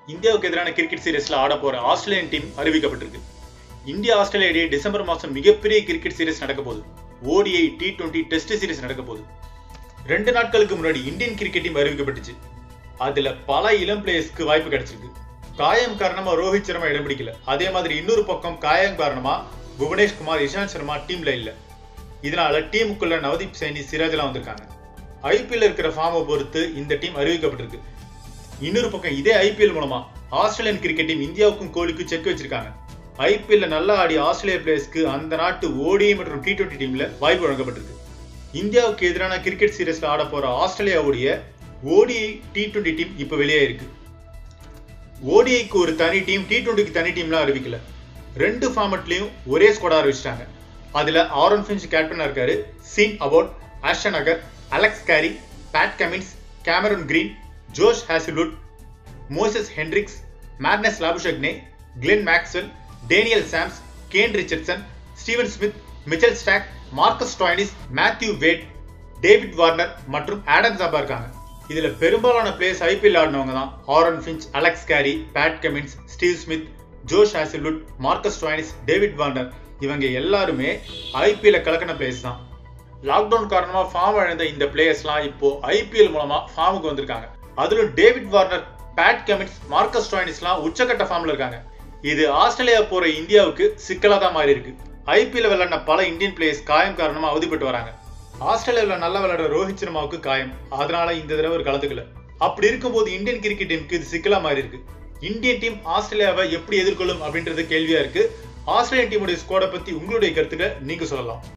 இந்தியாவுக்கு எதிரான கிரிக்கெட் சீரிஸ்ல ஆட போற ஆஸ்திரேலியன் டீம் அறிவிக்கப்பட்டிருக்கு இந்தியா ஆஸ்திரேலியா இடையே டிசம்பர் மாசம் மிகப்பெரிய கிரிக்கெட் சீரிஸ் நடக்க போகுது ODI T twenty Test series நடக்க போகுது ரெண்டு நாட்களுக்கு முன்னாடி இந்தியன் கிரிக்கெட் டீம் அறிவிக்கப்பட்டுச்சு அதுல பல இளம் பிளேயர்ஸ்க்கு வாய்ப்பு கிடைச்சிருக்கு காயம் காரணமா ரோஹித் சர்மா இடம் பிடிக்கல அதே மாதிரி இன்னொரு பக்கம் காயம் காரணமா புவனேஷ் குமார் இஷாந்த் சர்மா டீம்ல இல்ல இதனால டீமுக்குள்ள நவதீப் சைனி சிராஜ்லாம் வந்திருக்காங்க ஐபிஎல் இருக்கிற ஃபார்மை பொறுத்து இந்த டீம் அறிவிக்கப்பட்டிருக்கு இன்னொரு பக்கம் இதே ஐபிஎல் மூலமா ஆஸ்திரேலியன் கிரிக்கெட் டீம் இந்தியாவுக்கும் கோலிக்கும் செக் வச்சிருக்காங்க ஐபிஎல்ல நல்லா ஆடிய ஆஸ்திரேலிய பிளேயர்ஸ்க்கு அந்த நாட்டு ஓடிஐ மற்றும் டி டுவெண்ட்டி டீம்ல வாய்ப்பு வழங்கப்பட்டிருக்கு இந்தியாவுக்கு எதிரான கிரிக்கெட் சீரிஸ்ல ஆட போற ஆஸ்திரேலியாவுடைய ஓடிஐ டி டுவெண்ட்டி டீம் இப்ப வெளியே இருக்கு ஓடிஐக்கு ஒரு தனி டீம் டி டுவெண்ட்டிக்கு தனி டீம்லாம் அறிவிக்கல ரெண்டு ஃபார்மட்லயும் ஒரே ஸ்குவாடா அறிவிச்சிட்டாங்க அதுல ஆரன் ஃபின்ச் கேப்டனா இருக்காரு Sean Abbott Ashton Agar Alex Carey Pat Cummins Cameron Green Josh Hazlewood Moses Henriques Marnus Labuschagne Glenn Maxwell Daniel Sams Kane Richardson Steven Smith Mitchell Starc Marcus Stoinis Matthew Wade David Warner மற்றும் Adam Zampa இருக்காங்க இதுல பெரும்பாலான players IPL ஆடினவங்க தான் Aaron Finch Alex Carey Pat Cummins Steve Smith Josh Hazlewood Marcus Stoinis David Warner இவங்க எல்லாருமே IPL கலக்கின players தான் லாக்டவுன் காரணமா ஃபார்ம் இழந்த இந்த பிளேயர்ஸ்லாம் இப்போ ஐபிஎல் மூலமா ஃபார்முக்கு வந்திருக்காங்க அதிலும் David Warner Pat Cummins Marcus ஸ்டாயினிஸ்லாம் உச்சக்கட்ட ஃபார்ம்ல இருக்காங்க இது ஆஸ்திரேலியா போற இந்தியாவுக்கு சிக்கலா தான் மாறி இருக்கு ஐபிஎல் விளையாடின பல இந்தியன் பிளேயர்ஸ் காயம் காரணமா அவதிப்பட்டு வராங்க ஆஸ்திரேலியாவில் நல்லா விளையாடுற ரோஹித் சர்மாவுக்கு காயம் அதனால இந்த தடவை ஒரு கலந்துக்கல அப்படி இருக்கும்போது இந்தியன் கிரிக்கெட் டீமுக்கு இது சிக்கலா மாறி இருக்கு இந்தியன் டீம் ஆஸ்திரேலியாவை எப்படி எதிர்கொள்ளும் அப்படின்றது கேள்வியா இருக்கு ஆஸ்திரேலியன் டீமுடைய ஸ்குவாடை பத்தி உங்களுடைய கருத்துக்களை நீங்க சொல்லலாம்